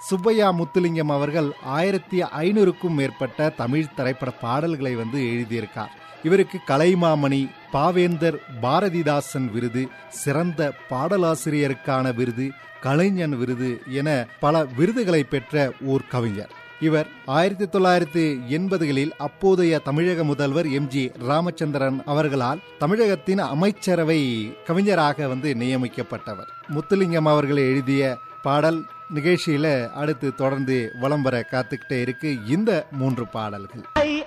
சுப்பையா முத்துலிங்கம் அவர்கள் ஆயிரத்தி ஐநூறுக்கும் மேற்பட்ட தமிழ் திரைப்பட பாடல்களை வந்து எழுதியிருக்கார் இவருக்கு கலைமாமணி பாவேந்தர் பாரதிதாசன் விருது சிறந்த பாடலாசிரியருக்கான விருது கலைஞன் விருது என பல விருதுகளை பெற்ற ஓர் கவிஞர் இவர் ஆயிரத்தி தொள்ளாயிரத்தி எண்பதுகளில் அப்போதைய தமிழக முதல்வர் எம் ஜி ராமச்சந்திரன் அவர்களால் தமிழகத்தின் அமைச்சரவை கவிஞராக வந்து நியமிக்கப்பட்டவர் முத்துலிங்கம் அவர்கள் எழுதிய பாடல் நிகழ்ச்சியில அடுத்து தொடர்ந்து வலம் வர காத்துக்கிட்டே இருக்கு இந்த மூன்று பாடல்கள்